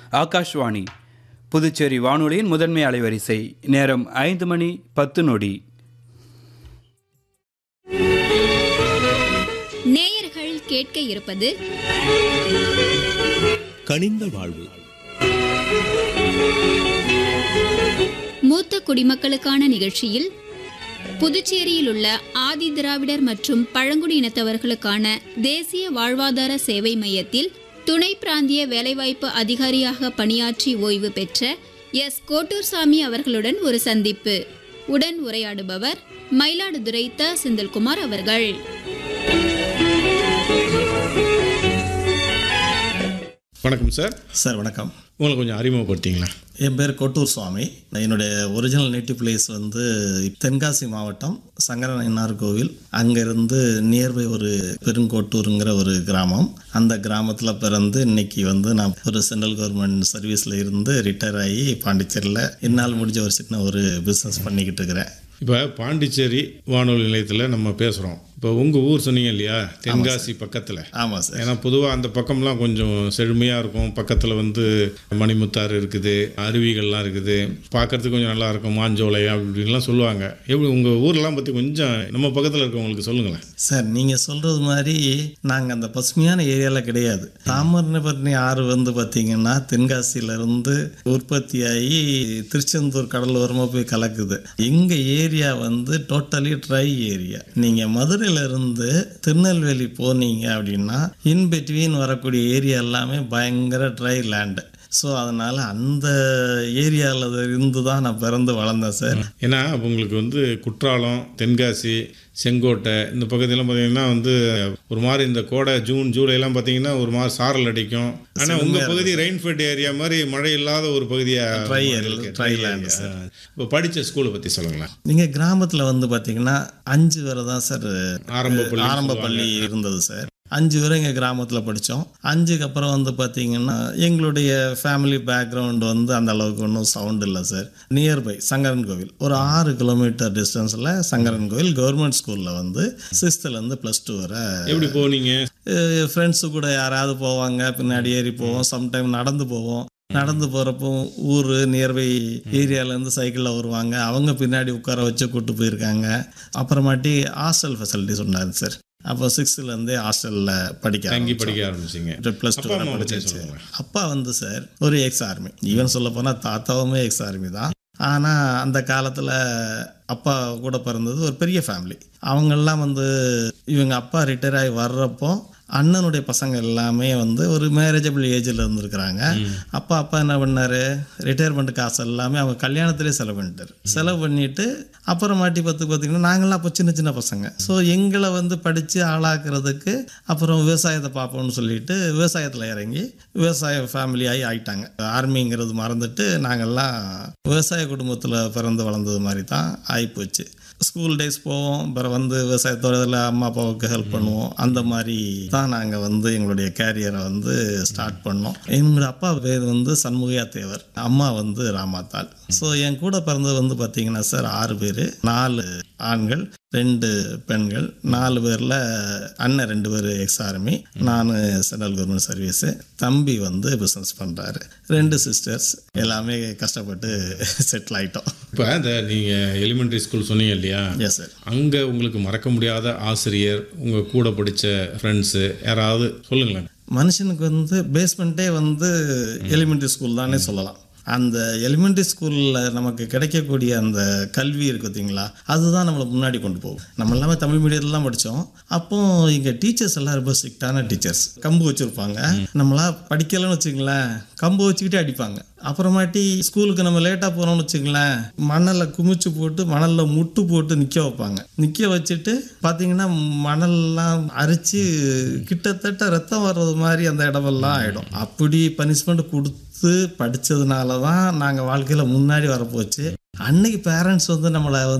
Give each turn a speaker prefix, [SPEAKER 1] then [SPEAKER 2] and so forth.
[SPEAKER 1] ஆகாஷ்வாணி புதுச்சேரி வானொலியின் முதன்மை அலைவரிசை நேரம் ஐந்து மணி பத்து நொடி
[SPEAKER 2] நேயர்கள் கேட்க இருப்பது
[SPEAKER 3] கனிந்த வாழ்வு
[SPEAKER 2] மூத்த குடிமக்களுக்கான நிகழ்ச்சியில் புதுச்சேரியில் உள்ள ஆதி திராவிடர் மற்றும் பழங்குடி இனத்தவர்களுக்கான தேசிய வாழ்வாதார சேவை மையத்தில் துணை பிராந்திய வேலைவாய்ப்பு அதிகாரியாக பணியாற்றி ஓய்வு பெற்ற எஸ் கோட்டூர்சாமி அவர்களுடன் ஒரு சந்திப்பு உடன் உரையாடுபவர் மயிலாடுதுறை த செந்தில்குமார் அவர்கள்
[SPEAKER 3] வணக்கம் சார்
[SPEAKER 4] சார் வணக்கம்
[SPEAKER 3] உங்களை கொஞ்சம் அறிமுகப்படுத்திங்களா
[SPEAKER 4] என் பேர் கொட்டூர் சுவாமி என்னுடைய ஒரிஜினல் நேட்டிவ் பிளேஸ் வந்து தென்காசி மாவட்டம் சங்கரநயனார் கோவில் அங்கேருந்து நியர்பை ஒரு பெருங்கோட்டூருங்கிற ஒரு கிராமம் அந்த கிராமத்தில் பிறந்து இன்னைக்கு வந்து நான் ஒரு சென்ட்ரல் கவர்மெண்ட் சர்வீஸில் இருந்து ரிட்டையர் ஆகி பாண்டிச்சேரியில் என்னால் முடிஞ்ச ஒரு சின்ன ஒரு பிஸ்னஸ் பண்ணிக்கிட்டு இருக்கிறேன்
[SPEAKER 3] இப்போ பாண்டிச்சேரி வானொலி நிலையத்தில் நம்ம பேசுகிறோம் இப்போ உங்கள் ஊர் சொன்னீங்க இல்லையா தென்காசி பக்கத்தில்
[SPEAKER 4] ஆமாம் சார்
[SPEAKER 3] ஏன்னா பொதுவாக அந்த பக்கம்லாம் கொஞ்சம் செழுமையாக இருக்கும் பக்கத்தில் வந்து மணிமுத்தாறு இருக்குது அருவிகள்லாம் இருக்குது பார்க்கறதுக்கு கொஞ்சம் நல்லா இருக்கும் மாஞ்சோலை அப்படி இப்படின்லாம் சொல்லுவாங்க எப்படி உங்கள் ஊரெல்லாம் பற்றி கொஞ்சம் நம்ம பக்கத்தில் இருக்கவங்களுக்கு சொல்லுங்களேன்
[SPEAKER 4] சார் நீங்கள் சொல்கிறது மாதிரி நாங்கள் அந்த பசுமையான ஏரியாவில் கிடையாது தாமிரபரணி ஆறு வந்து பார்த்தீங்கன்னா தென்காசியிலேருந்து உற்பத்தியாகி திருச்செந்தூர் கடலோரமாக போய் கலக்குது எங்கள் ஏரியா வந்து டோட்டலி ட்ரை ஏரியா நீங்கள் மதுரையிலேருந்து திருநெல்வேலி போனீங்க அப்படின்னா இன் பிட்வீன் வரக்கூடிய ஏரியா எல்லாமே பயங்கர ட்ரை லேண்டு ஸோ அதனால் அந்த ஏரியாவில் இருந்து தான் நான் பிறந்து வளர்ந்தேன் சார்
[SPEAKER 3] ஏன்னா அப்ப உங்களுக்கு வந்து குற்றாலம் தென்காசி செங்கோட்டை இந்த பக்கத்துலாம் பார்த்தீங்கன்னா வந்து ஒரு மாதிரி இந்த கோடை ஜூன் ஜூலைலாம் பார்த்தீங்கன்னா ஒரு மாதிரி சாரல் அடிக்கும் ஆனால் உங்கள் பகுதி ரெயின்ஃபெட் ஏரியா மாதிரி மழை இல்லாத ஒரு பகுதியாக
[SPEAKER 4] Dry area, dry land,
[SPEAKER 3] இப்போ படித்த ஸ்கூலை பற்றி சொல்லுங்களேன்
[SPEAKER 4] நீங்கள் கிராமத்தில் வந்து பார்த்தீங்கன்னா அஞ்சு வரை தான் சார்
[SPEAKER 3] ஆரம்ப பள்ளி
[SPEAKER 4] ஆரம்ப பள்ளி இருந்தது சார் அஞ்சு வரை எங்கள் கிராமத்தில் படித்தோம் அஞ்சுக்கு அப்புறம் வந்து பார்த்தீங்கன்னா எங்களுடைய ஃபேமிலி பேக்ரவுண்ட் வந்து அந்த அளவுக்கு ஒன்றும் சவுண்ட் இல்லை சார் நியர்பை சங்கரன் கோவில் ஒரு ஆறு கிலோமீட்டர் டிஸ்டன்ஸில் சங்கரன் கோவில் கவர்மெண்ட் ஸ்கூலில் வந்து சிக்ஸ்த்துலேருந்து ப்ளஸ் டூ வரை
[SPEAKER 3] எப்படி போனீங்க
[SPEAKER 4] ஃப்ரெண்ட்ஸு கூட யாராவது போவாங்க பின்னாடி ஏறி போவோம் சம்டைம் நடந்து போவோம் நடந்து போகிறப்போ ஊர் நியர்பை ஏரியாவிலேருந்து சைக்கிளில் வருவாங்க அவங்க பின்னாடி உட்கார வச்சு கூட்டு போயிருக்காங்க அப்புறமாட்டி ஹாஸ்டல் ஃபெசிலிட்டிஸ் உண்டாது சார் அப்போ சிக்ஸ்த்துலேருந்தே ஹாஸ்டலில் படிக்க
[SPEAKER 3] தங்கி
[SPEAKER 4] ஆரம்பிச்சோம்.
[SPEAKER 3] படிக்க ஆரம்பிச்சிங்க
[SPEAKER 4] ப்ளஸ் டூ
[SPEAKER 3] அப்பா அம்மா பற்றி
[SPEAKER 4] படிச்சிருச்சு
[SPEAKER 3] சொல்லுங்களேன்
[SPEAKER 4] அப்பா வந்து சார் ஒரு எக்ஸ் ஆர்மி ஈவன் சொல்ல போனால் தாத்தாவுமே எக்ஸ் ஆர்மி தான் ஆனால் அந்த காலத்தில் அப்பா கூட பிறந்தது ஒரு பெரிய ஃபேமிலி அவங்கெல்லாம் வந்து இவங்க அப்பா ரிட்டையர் ஆகி வர்றப்போ அண்ணனுடைய பசங்க எல்லாமே வந்து ஒரு மேரேஜபிள் ஏஜில் இருந்திருக்கிறாங்க அப்பா அப்பா என்ன பண்ணாரு ரிட்டையர்மெண்ட் காசு எல்லாமே அவங்க கல்யாணத்திலே செலவு பண்ணிட்டாரு செலவு பண்ணிட்டு அப்புறமாட்டி பார்த்து பார்த்தீங்கன்னா நாங்களாம் அப்போ சின்ன சின்ன பசங்க ஸோ எங்களை வந்து படித்து ஆளாக்குறதுக்கு அப்புறம் விவசாயத்தை பார்ப்போம்னு சொல்லிட்டு விவசாயத்தில் இறங்கி விவசாய ஃபேமிலி ஆகி ஆயிட்டாங்க ஆர்மிங்கிறது மறந்துட்டு நாங்கள்லாம் விவசாய குடும்பத்தில் பிறந்து வளர்ந்தது மாதிரி தான் ஆகிப்போச்சு ஸ்கூல் டேஸ் போவோம் அப்புறம் வந்து விவசாயத்தோட இதில் அம்மா அப்பாவுக்கு ஹெல்ப் பண்ணுவோம் அந்த மாதிரி தான் நாங்கள் வந்து எங்களுடைய கேரியரை வந்து ஸ்டார்ட் பண்ணோம் எங்களோட அப்பா பேர் வந்து சண்முகையா தேவர் அம்மா வந்து ராமாத்தாள் ஸோ என் கூட பிறந்தது வந்து பார்த்தீங்கன்னா சார் ஆறு பேர் நாலு ஆண்கள் ரெண்டு பெண்கள் நாலு பேரில் அண்ணன் ரெண்டு பேர் எக்ஸ் ஆர்மி நான் சென்ட்ரல் கவர்மெண்ட் சர்வீஸு தம்பி வந்து பிஸ்னஸ் பண்ணுறாரு ரெண்டு சிஸ்டர்ஸ் எல்லாமே கஷ்டப்பட்டு செட்டில் ஆயிட்டோம்
[SPEAKER 3] இப்போ இந்த நீங்கள் எலிமெண்ட்ரி ஸ்கூல் சொன்னீங்க இல்லையா
[SPEAKER 4] எஸ் சார்
[SPEAKER 3] அங்கே உங்களுக்கு மறக்க முடியாத ஆசிரியர் உங்கள் கூட படித்த ஃப்ரெண்ட்ஸு யாராவது சொல்லுங்களேன்
[SPEAKER 4] மனுஷனுக்கு வந்து பேஸ்மெண்ட்டே வந்து எலிமெண்ட்ரி ஸ்கூல் தானே சொல்லலாம் அந்த எலிமெண்ட்ரி ஸ்கூலில் நமக்கு கிடைக்கக்கூடிய அந்த கல்வி இருக்கு பார்த்தீங்களா அதுதான் நம்மளை முன்னாடி கொண்டு போகும் நம்ம எல்லாமே தமிழ் மீடியத்தில் தான் படித்தோம் அப்போ இங்கே டீச்சர்ஸ் எல்லாம் ரொம்ப ஸ்ட்ரிக்டான டீச்சர்ஸ் கம்பு வச்சுருப்பாங்க நம்மளா படிக்கலைன்னு வச்சுங்களேன் கம்பு வச்சுக்கிட்டே அடிப்பாங்க அப்புறமாட்டி ஸ்கூலுக்கு நம்ம லேட்டாக போகிறோம்னு வச்சுங்களேன் மணலில் குமிச்சு போட்டு மணலில் முட்டு போட்டு நிற்க வைப்பாங்க நிற்க வச்சுட்டு பார்த்தீங்கன்னா மணல்லாம் அரிச்சு கிட்டத்தட்ட ரத்தம் வர்றது மாதிரி அந்த இடமெல்லாம் ஆகிடும் அப்படி பனிஷ்மெண்ட் கொடுத்து படித்ததுனால தான் நாங்கள் வாழ்க்கையில் முன்னாடி வரப்போச்சு அன்னைக்கு பேரண்ட்ஸ் வந்து நம்மளை